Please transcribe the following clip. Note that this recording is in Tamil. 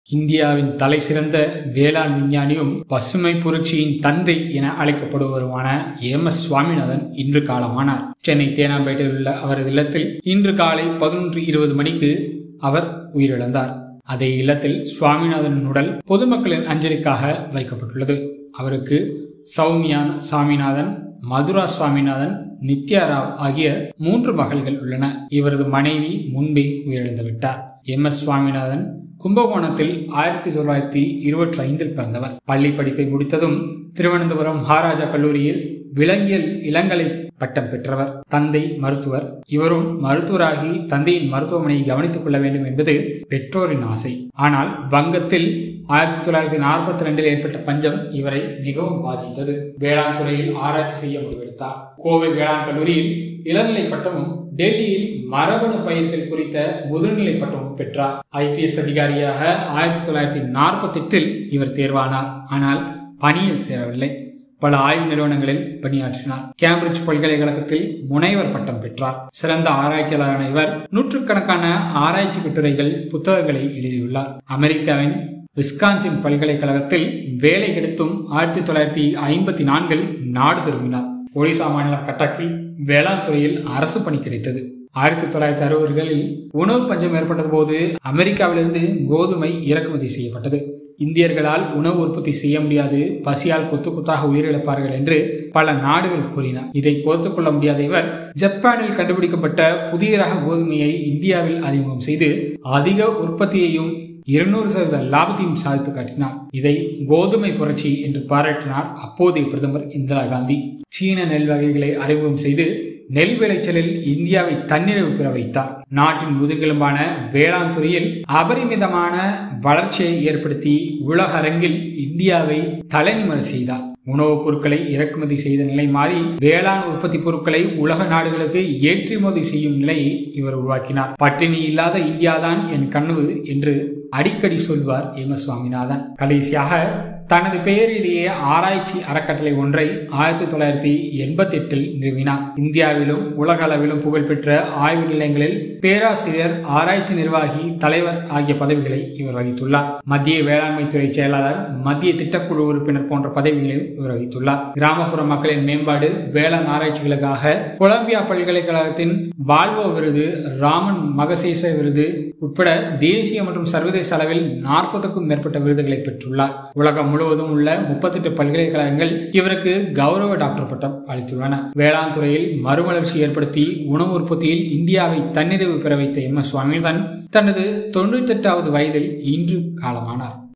இந்தியாவின் தலைசிறந்த வேளாண் விஞ்ஞானியும் பசுமை புரட்சியின் தந்தை என அழைக்கப்படுபவருமான எம் எஸ் சுவாமிநாதன் இன்று காலமானார் சென்னை தேனாம்பேட்டையில் உள்ள அவரது இல்லத்தில் இன்று காலை பதினொன்று இருபது மணிக்கு அவர் உயிரிழந்தார் அதே இல்லத்தில் சுவாமிநாதன் உடல் பொதுமக்களின் அஞ்சலிக்காக வைக்கப்பட்டுள்ளது அவருக்கு சௌமியா சாமிநாதன் மதுரா சுவாமிநாதன் நித்யா ராவ் ஆகிய மூன்று மகள்கள் உள்ளன இவரது மனைவி முன்பே உயிரிழந்து விட்டார் எம் எஸ் சுவாமிநாதன் கும்பகோணத்தில் ஆயிரத்தி தொள்ளாயிரத்தி இருபத்தி ஐந்தில் பிறந்தவர் பள்ளி படிப்பை முடித்ததும் திருவனந்தபுரம் மகாராஜா கல்லூரியில் விலங்கியல் இளங்கலை பட்டம் பெற்றவர் தந்தை மருத்துவர் இவரும் மருத்துவராகி தந்தையின் மருத்துவமனையை கவனித்துக் கொள்ள வேண்டும் என்பது பெற்றோரின் ஆசை ஆனால் வங்கத்தில் ஆயிரத்தி தொள்ளாயிரத்தி நாற்பத்தி ரெண்டில் ஏற்பட்ட பஞ்சம் இவரை மிகவும் பாதித்தது வேளாண் துறையில் ஆராய்ச்சி செய்ய முடிவெடுத்தார் கோவை வேளாண் கல்லூரியில் இளநிலை பட்டமும் டெல்லியில் மரபணு பயிர்கள் குறித்த முதுநிலை பட்டமும் பெற்றார் ஐபிஎஸ் அதிகாரியாக ஆயிரத்தி தொள்ளாயிரத்தி நாற்பத்தி எட்டில் இவர் தேர்வானார் ஆனால் பணியில் சேரவில்லை பல ஆய்வு நிறுவனங்களில் பணியாற்றினார் கேம்பிரிட்ஜ் பல்கலைக்கழகத்தில் முனைவர் பட்டம் பெற்றார் சிறந்த ஆராய்ச்சியாளரான இவர் நூற்றுக்கணக்கான ஆராய்ச்சி கட்டுரைகள் புத்தகங்களை எழுதியுள்ளார் அமெரிக்காவின் விஸ்கான்சின் பல்கலைக்கழகத்தில் வேலை கிடைத்தும் ஆயிரத்தி தொள்ளாயிரத்தி ஐம்பத்தி நான்கில் நாடு திரும்பினார் ஒடிசா மாநிலம் கட்டக்கில் வேளாண் துறையில் அரசு பணி கிடைத்தது ஆயிரத்தி தொள்ளாயிரத்தி அறுபதுகளில் உணவு பஞ்சம் ஏற்பட்டது போது அமெரிக்காவிலிருந்து கோதுமை இறக்குமதி செய்யப்பட்டது இந்தியர்களால் உணவு உற்பத்தி செய்ய முடியாது பசியால் கொத்து கொத்தாக உயிரிழப்பார்கள் என்று பல நாடுகள் கூறின இதை பொறுத்துக் கொள்ள முடியாத இவர் ஜப்பானில் கண்டுபிடிக்கப்பட்ட புதிய ரக கோதுமையை இந்தியாவில் அறிமுகம் செய்து அதிக உற்பத்தியையும் இருநூறு சதவீத லாபத்தையும் சாதித்து காட்டினார் இதை கோதுமை புரட்சி என்று பாராட்டினார் அப்போதைய பிரதமர் இந்திரா காந்தி சீன நெல் வகைகளை அறிமுகம் செய்து நெல் விளைச்சலில் இந்தியாவை தன்னிறைவு பெற வைத்தார் நாட்டின் முதுகெலும்பான வேளாண் துறையில் அபரிமிதமான வளர்ச்சியை ஏற்படுத்தி உலக அரங்கில் இந்தியாவை தலைநிமர செய்தார் உணவுப் பொருட்களை இறக்குமதி செய்த நிலை மாறி வேளாண் உற்பத்தி பொருட்களை உலக நாடுகளுக்கு ஏற்றுமதி செய்யும் நிலையை இவர் உருவாக்கினார் பட்டினி இல்லாத இந்தியாதான் என் கனவு என்று அடிக்கடி சொல்வார் எம் எஸ் சுவாமிநாதன் கடைசியாக தனது பெயரிலேயே ஆராய்ச்சி அறக்கட்டளை ஒன்றை ஆயிரத்தி தொள்ளாயிரத்தி எண்பத்தி எட்டில் நிறுவினார் இந்தியாவிலும் உலக அளவிலும் புகழ்பெற்ற ஆய்வு நிலையங்களில் பேராசிரியர் ஆராய்ச்சி நிர்வாகி தலைவர் ஆகிய பதவிகளை இவர் வகித்துள்ளார் மத்திய வேளாண்மை துறை செயலாளர் மத்திய திட்டக்குழு உறுப்பினர் போன்ற பதவிகளையும் இவர் வகித்துள்ளார் கிராமப்புற மக்களின் மேம்பாடு வேளாண் ஆராய்ச்சிகளுக்காக கொலம்பியா பல்கலைக்கழகத்தின் வால்வோ விருது ராமன் மகசேச விருது உட்பட தேசிய மற்றும் சர்வதேச அளவில் நாற்பதுக்கும் மேற்பட்ட விருதுகளை பெற்றுள்ளார் உலகம் முழுவதும் உள்ள முப்பத்தெட்டு பல்கலைக்கழகங்கள் இவருக்கு கௌரவ டாக்டர் பட்டம் அளித்துள்ளன வேளாண் துறையில் மறுமலர்ச்சி ஏற்படுத்தி உணவு உற்பத்தியில் இந்தியாவை தன்னிறைவு பெற வைத்த எம் எஸ் சுவாமிநாதன் தனது தொண்ணூத்தி எட்டாவது வயதில் இன்று காலமானார்